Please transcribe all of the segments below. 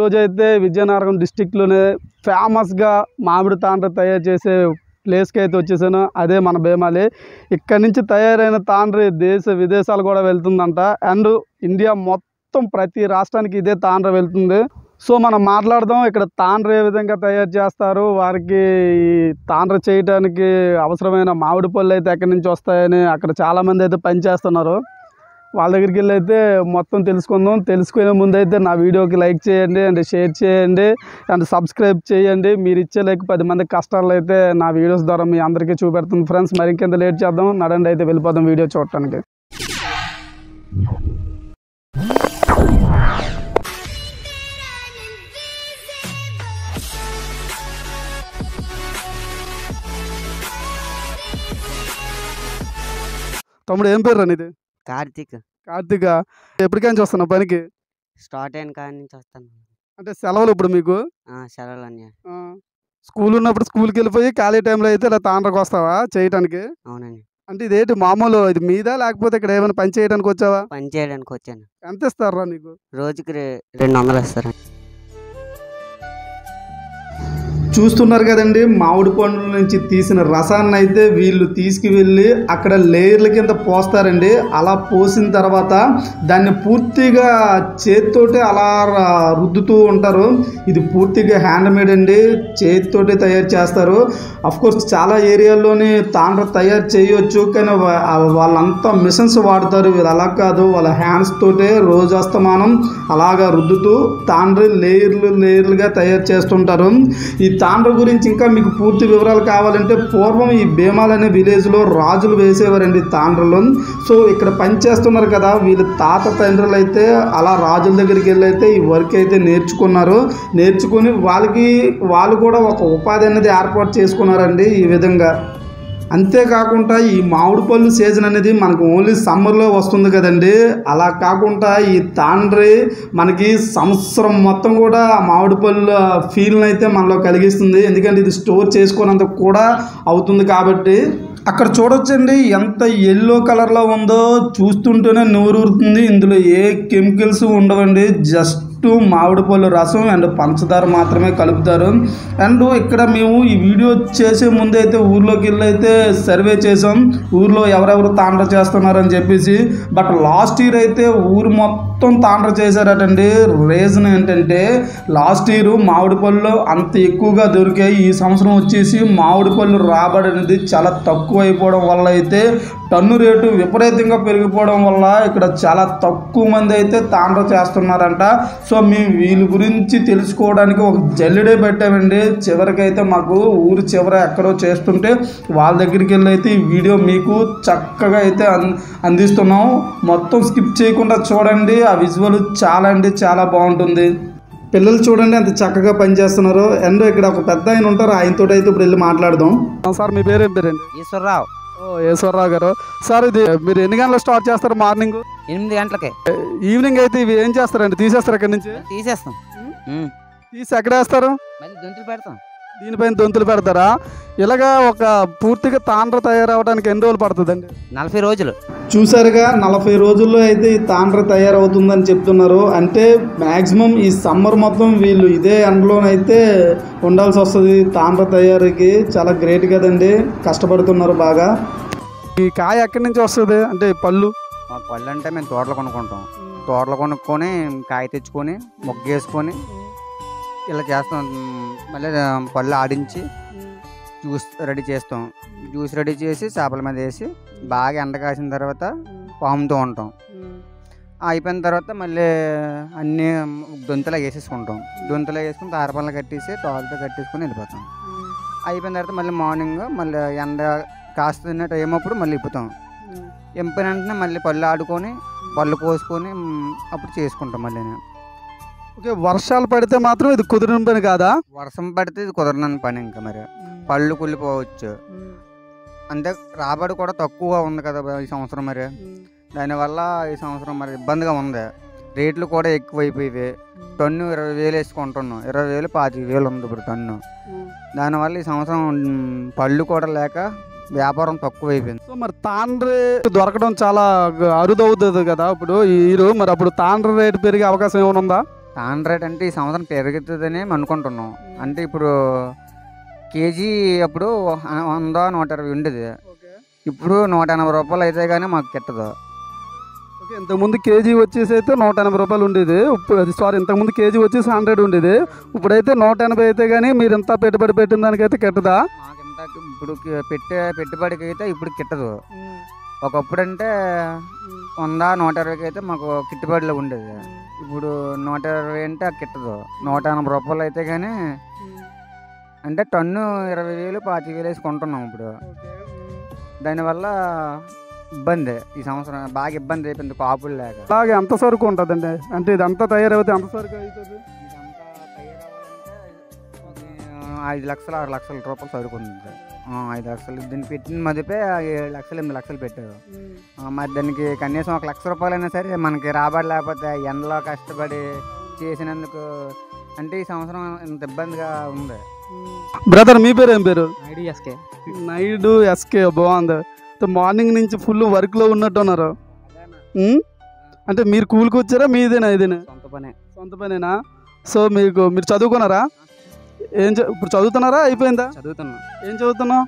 ఈరోజు అయితే విజయనగరం డిస్టిక్లోనే ఫేమస్గా మామిడి తాండ్ర తయారు చేసే ప్లేస్కి అయితే వచ్చేసాను అదే మన భీమాలి ఇక్కడ నుంచి తయారైన తాండ్రి దేశ విదేశాలు కూడా వెళ్తుందంట అండ్ ఇండియా మొత్తం ప్రతి రాష్ట్రానికి ఇదే తాండ్ర వెళ్తుంది సో మనం మాట్లాడదాం ఇక్కడ తాండ్ర ఏ విధంగా తయారు చేస్తారు వారికి ఈ తాండ్ర చేయడానికి అవసరమైన మామిడి పళ్ళు అయితే ఎక్కడి నుంచి వస్తాయని అక్కడ చాలామంది అయితే పనిచేస్తున్నారు వాళ్ళ దగ్గరికి వెళ్ళి అయితే మొత్తం తెలుసుకుందాం తెలుసుకునే ముందు అయితే నా వీడియోకి లైక్ చేయండి అండ్ షేర్ చేయండి అండ్ సబ్స్క్రైబ్ చేయండి మీరు ఇచ్చే లైక్ పది మంది కష్టాలు అయితే నా వీడియోస్ ద్వారా మీ అందరికీ చూపెడుతుంది ఫ్రెండ్స్ మరి ఇంకెంత లేట్ చేద్దాం నడండి అయితే వెళ్ళిపోదాం వీడియో చూడటానికి తమ్ముడు ఏం పేరు నీది కార్తీక్ కార్తీక ఎప్పటికైనా చూస్తున్నా పనికి స్టార్ట్ అయిన కాడి నుంచి వస్తాను అంటే సెలవులు ఇప్పుడు మీకు ఆ, సెలవులు అన్నీ ఆ, స్కూల్ ఉన్నప్పుడు స్కూల్కి వెళ్ళిపోయి ఖాళీ టైంలో అయితే ఇలా తాండ్రకు వస్తావా చేయటానికి అవునండి అంటే ఇదేంటి మామూలు ఇది మీదా లేకపోతే ఇక్కడ ఏమైనా పని చేయడానికి వచ్చావా పని చేయడానికి వచ్చాను ఎంత ఇస్తారా నీకు రోజుకి రె- రెండు వందలు ఇస్తారండి చూస్తున్నారు కదండి మామిడి పండ్ల నుంచి తీసిన రసాన్ని అయితే వీళ్ళు తీసుకువెళ్ళి అక్కడ లేయర్ల కింద పోస్తారండి అలా పోసిన తర్వాత దాన్ని పూర్తిగా చేతితోటి అలా ర- రుద్దుతూ ఉంటారు ఇది పూర్తిగా హ్యాండ్ మేడ్ అండి చేతితోటి తయారు చేస్తారు అఫ్ కోర్స్ చాలా ఏరియాల్లోని తాండ్ర తయారు చేయొచ్చు కానీ వా- ఆ వాళ్ళంతా మిషన్స్ వాడతారు వీళ్ళు అలా కాదు వాళ్ళ హ్యాండ్స్ తోటే రోజస్తమానం అలాగా రుద్దుతూ తాండ్రి లేయర్లు లేయర్లుగా తయారు చేస్తుంటారు ఈ తాండ్ర గురించి ఇంకా మీకు పూర్తి వివరాలు కావాలంటే పూర్వం ఈ భీమాల్ అనే విలేజ్లో రాజులు వేసేవారండి తాండ్రలు సో ఇక్కడ పని చేస్తున్నారు కదా వీళ్ళ తాత తండ్రులు అయితే అలా రాజుల దగ్గరికి వెళ్ళి అయితే ఈ వర్క్ అయితే నేర్చుకున్నారు నేర్చుకుని వాళ్ళకి వాళ్ళు కూడా ఒక ఉపాధి అనేది ఏర్పాటు చేసుకున్నారండి ఈ విధంగా అంతేకాకుండా ఈ మామిడి పళ్ళు సీజన్ అనేది మనకు ఓన్లీ సమ్మర్లో వస్తుంది కదండి అలా కాకుండా ఈ తాండ్రి మనకి సంవత్సరం మొత్తం కూడా ఆ మామిడి పళ్ళు ఫీల్ని అయితే మనలో కలిగిస్తుంది ఎందుకంటే ఇది స్టోర్ చేసుకున్నంత కూడా అవుతుంది కాబట్టి అక్కడ చూడొచ్చండి ఎంత ఎల్లో కలర్లో ఉందో చూస్తుంటేనే నూరూరుతుంది ఇందులో ఏ కెమికల్స్ ఉండవండి జస్ట్ మామిడి పళ్ళు రసం అండ్ పంచదార మాత్రమే కలుపుతారు అండ్ ఇక్కడ మేము ఈ వీడియో చేసే ముందు అయితే ఊర్లోకి వెళ్ళి అయితే సర్వే చేసాం ఊర్లో ఎవరెవరు తాండ్ర చేస్తున్నారని చెప్పేసి బట్ లాస్ట్ ఇయర్ అయితే ఊరు మొత్తం తాండ్ర చేశారటండి రీజన్ ఏంటంటే లాస్ట్ ఇయర్ మామిడి పళ్ళు అంత ఎక్కువగా దొరికాయి ఈ సంవత్సరం వచ్చేసి మామిడి పళ్ళు రాబడి అనేది చాలా తక్కువ అయిపోవడం వల్ల అయితే టన్ను రేటు విపరీతంగా పెరిగిపోవడం వల్ల ఇక్కడ చాలా తక్కువ మంది అయితే తాండ్ర చేస్తున్నారంట సో మేము వీళ్ళ గురించి తెలుసుకోవడానికి ఒక జల్లెడే పెట్టామండి చివరికైతే మాకు ఊరు చివర ఎక్కడో చేస్తుంటే వాళ్ళ దగ్గరికి వెళ్ళి అయితే ఈ వీడియో మీకు చక్కగా అయితే అన్ అందిస్తున్నాం మొత్తం స్కిప్ చేయకుండా చూడండి ఆ విజువల్ చాలా అంటే చాలా బాగుంటుంది పిల్లలు చూడండి ఎంత చక్కగా పనిచేస్తున్నారు అండ్ ఇక్కడ ఒక పెద్ద ఆయన ఉంటారు ఆయనతో అయితే ఇప్పుడు వెళ్ళి మాట్లాడదాం సార్ మీ పేరేం పేరండి ఈశ్వరరావు ఓ ఈశ్వరరావు గారు సార్ ఇది మీరు ఎన్ని గంటలకు స్టార్ట్ చేస్తారు మార్నింగ్ ఎనిమిది గంటలకే ఈవినింగ్ అయితే ఇవి ఏం చేస్తారండి తీసేస్తారు ఇక్కడ నుంచి తీసేస్తాం ఉమ్. తీసి ఎక్కడ వేస్తారు మళ్ళీ దొంతులు పెడతాం దీనిపైన దొంతులు పెడతారా ఇలాగా ఒక పూర్తిగా తాండ్ర తయారవడానికి ఎన్ని రోజులు పడుతుందండి నలభై రోజులు చూసారుగా నలభై రోజుల్లో అయితే ఈ తాండ్ర తయారవుతుందని చెప్తున్నారు అంటే మ్యాక్సిమం ఈ సమ్మర్ మొత్తం వీళ్ళు ఇదే ఎండలోనైతే ఉండాల్సి వస్తుంది తాండ్ర తయారీకి చాలా గ్రేట్ కదండి కష్టపడుతున్నారు బాగా ఈ కాయ ఎక్కడి నుంచి వస్తుంది అంటే పళ్ళు మా పళ్ళు అంటే మేము తోటలు కొనుక్కుంటాం తోటలు కొనుక్కొని కాయ తెచ్చుకొని మొగ్గ వేసుకొని ఇలా చేస్తాం మ్, మళ్ళీ ఆ, పళ్ళు ఆడించి జ్యూస్ రెడీ చేస్తాం జ్యూస్ రెడీ చేసి చేపల మీద వేసి బాగా ఎండ కాసిన తర్వాత పాముతూ ఉంటాం అయిపోయిన తర్వాత మళ్ళీ అన్నీ దొంతలా వేసేసుకుంటాం దొంతలా వేసుకుని తారపల్లి కట్టేసి తోటతో కట్టేసుకొని వెళ్ళిపోతాం అయిపోయిన తర్వాత మళ్ళీ మార్నింగ్ మళ్ళీ ఎండ కాస్తున్న టైం అప్పుడు మళ్ళీ ఇప్పుతాం ఎంపిన వెంటనే మళ్ళీ పళ్ళు ఆడుకొని పళ్ళు కోసుకొని మ్, అప్పుడు చేసుకుంటాం మళ్ళీ ఓకే వర్షాలు పడితే మాత్రం ఇది కుదిరిన పని కాదా వర్షం పడితే ఇది కుదరనని పని ఇంకా మరి పళ్ళు కుళ్ళిపోవచ్చు అంతే రాబడి కూడా తక్కువ ఉంది కదా ఈ సంవత్సరం మరి దానివల్ల ఈ సంవత్సరం మరి ఇబ్బందిగా ఉంది రేట్లు కూడా ఎక్కువైపోయి టన్ను ఇరవై వేలు వేసుకుంటున్నాం ఇరవై వేలు పాతిక వేలు ఉంది ఇప్పుడు టన్ను దానివల్ల ఈ సంవత్సరం మ్, పళ్ళు కూడా లేక వ్యాపారం తక్కువ అయిపోయింది సో మరి తాండ్రి దొరకడం చాలా అరుదవుతుంది కదా ఇప్పుడు ఈ ఈరు మరి అప్పుడు తాండ్రి రేటు పెరిగే అవకాశం ఏమైనా ఉందా టాన్ రేట్ అంటే ఈ సంవత్సరం పెరుగుతుందని మేము అనుకుంటున్నాం అంటే ఇప్పుడు కేజీ అప్పుడు వంద నూట ఇరవై ఉండేది ఇప్పుడు నూట ఎనభై రూపాయలు అయితే కానీ మాకు కిట్టదు ఓకే ఇంతకుముందు కేజీ వచ్చేసి అయితే నూట ఎనభై రూపాయలు ఉండేది ఇప్పుడు అది సారీ ఇంతకుముందు కేజీ వచ్చేసి హండ్రెడ్ ఉండేది ఇప్పుడైతే నూట ఎనభై అయితే కానీ మీరు ఎంత పెట్టుబడి పెట్టిన దానికైతే కెట్టదా మాకు ఇంత ఇప్పుడు కి- పెట్టే పెట్టుబడికి అయితే ఇప్పుడు కిట్టదు ఒకప్పుడు అంటే వంద నూట ఇరవైకి అయితే మాకు గిట్టుబాటులో ఉండేది ఇప్పుడు నూట ఇరవై అంటే అది కిట్టదు నూట ఎనభై రూపాయలు అయితే కానీ అంటే టన్ను ఇరవై వేలు పాతిక వేలు వేసి కొంటున్నాం ఇప్పుడు దానివల్ల ఇబ్బంది ఈ సంవత్సరం బాగా ఇబ్బంది అయిపోయింది కాపులు లేక అలాగే ఎంత సరుకు ఉంటుందండి అంటే ఇదంతా తయారైతే ఎంత సరుకు అవుతుంది ఇదంతా తయారవ్వాలంటే ఒక ఐదు లక్షలు ఆరు లక్షల రూపాయలు సరుకుంది ఆ, ఐదు లక్షలు దీన్ని పెట్టిన మదిపే ఏడు లక్షలు ఎనిమిది లక్షలు పెట్టారు ఆ, మరి దానికి కనీసం ఒక లక్ష రూపాయలైనా సరే మనకి రాబడి లేకపోతే ఎండలో కష్టపడి చేసినందుకు అంటే ఈ సంవత్సరం ఇంత ఇబ్బందిగా ఉంది బ్రదర్ మీ పేరు ఏం పేరు ఐడియాస్కే నైడు ఎస్కే బాగుంది అయితే మార్నింగ్ నుంచి ఫుల్ వర్క్లో ఉన్నట్టున్నారు ఉమ్? అంటే మీరు కూలికి వచ్చారా మీదేనా ఇదేనా సొంత పనే సొంత పనేనా సో మీకు మీరు చదువుకున్నారా ఏం చ- ఇప్పుడు చదువుతున్నారా అయిపోయిందా చదువుతున్నా ఏం చదువుతున్నావు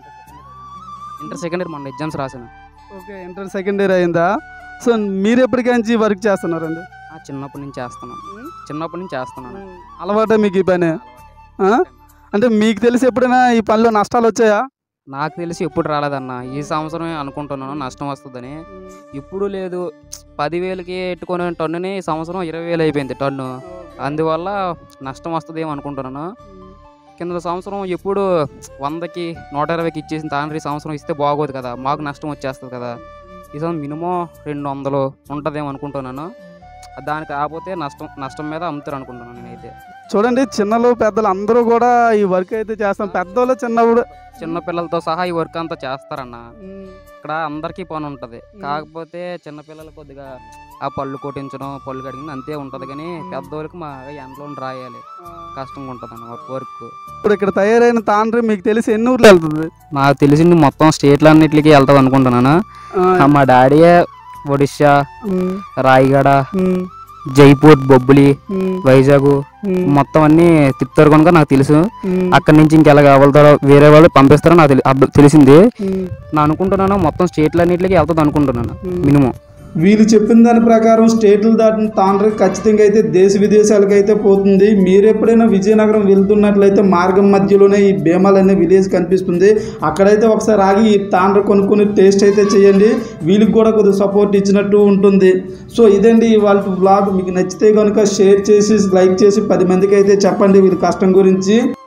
ఇంటర్ సెకండ్ ఇయర్ మొన్న ఎగ్జామ్స్ రాసాను ఓకే ఇంటర్ సెకండ్ ఇయర్ అయిందా సో మీరు ఎప్పటికీ వర్క్ చేస్తున్నారండి ఆ, చిన్నప్పటి నుంచి చేస్తున్నాను చిన్నప్పటి నుంచి చేస్తున్నాను అలవాటే మీకు ఈ పని ఆ? అంటే మీకు తెలిసి ఎప్పుడైనా ఈ పనిలో నష్టాలు వచ్చాయా నాకు తెలిసి ఎప్పుడు రాలేదన్న ఈ సంవత్సరమే అనుకుంటున్నాను నష్టం వస్తుందని ఇప్పుడు లేదు పదివేలకి ఎట్టుకునే టన్నుని ఈ సంవత్సరం ఇరవై వేలు అయిపోయింది టన్ను అందువల్ల నష్టం వస్తుందేమో అనుకుంటున్నాను కింద సంవత్సరం ఎప్పుడు వందకి నూట ఇరవైకి ఇచ్చేసిన తాండ్రి ఈ సంవత్సరం ఇస్తే బాగోదు కదా మాకు నష్టం వచ్చేస్తుంది కదా ఈ సంవత్సరం మినిమం రెండు వందలు ఉంటుందేమో అనుకుంటున్నాను దానికి కాకపోతే నష్టం నష్టం మీద అమ్ముతారు అనుకుంటున్నాను నేనైతే చూడండి చిన్నలు పెద్దలు అందరూ కూడా ఈ వర్క్ అయితే చేస్తాం పెద్దోళ్ళు చిన్నప్పుడు చిన్న పిల్లలతో సహా ఈ వర్క్ అంతా చేస్తారన్న ఇక్కడ అందరికీ పని ఉంటుంది కాకపోతే చిన్న పిల్లలు కొద్దిగా ఆ పళ్ళు కొట్టించడం పళ్ళు కడిగిన అంతే ఉంటుంది కానీ పెద్దోళ్ళకి మా ఎండలో రాయాలి కష్టంగా ఉంటుంది అన్న వర్క్ ఇప్పుడు ఇక్కడ తయారైన తాండ్రి మీకు తెలిసి ఎన్ని ఊర్లు వెళ్తుంది నాకు తెలిసింది మొత్తం స్టేట్లన్నిటికీ వెళ్తాం అనుకుంటున్నాను ఆ, మా డాడీయే ఒడిశా ఉమ్, రాయగడ ఉమ్, జైపూర్ బొబ్బులి ఉమ్, వైజాగ్ ఉమ్, మొత్తం అన్ని తిప్పుతారు కనుక నాకు తెలుసు ఉమ్, అక్కడి నుంచి ఇంకెలా వెళ్తారో వేరే వాళ్ళు పంపిస్తారో నాకు తెలి- అబ్బ- తెలిసింది ఉమ్. నేను అనుకుంటున్నాను మొత్తం స్టేట్లన్నిటికీ వెళ్తుంది అనుకుంటున్నాను మినిమం వీళ్ళు చెప్పిన దాని ప్రకారం స్టేట్లు దాటిన తాండ్ర ఖచ్చితంగా అయితే దేశ విదేశాలకు అయితే పోతుంది మీరు ఎప్పుడైనా విజయనగరం వెళ్తున్నట్లయితే మార్గం మధ్యలోనే ఈ భీమాల్ అనే విలేజ్ కనిపిస్తుంది అక్కడైతే ఒకసారి ఆగి ఈ తాండ్ర కొనుక్కొని టేస్ట్ అయితే చేయండి వీళ్ళకి కూడా కొద్దిగా సపోర్ట్ ఇచ్చినట్టు ఉంటుంది సో ఇదండి వాళ్ళ బ్లాగ్ మీకు నచ్చితే కనుక షేర్ చేసి లైక్ చేసి పది మందికి అయితే చెప్పండి వీళ్ళ కష్టం గురించి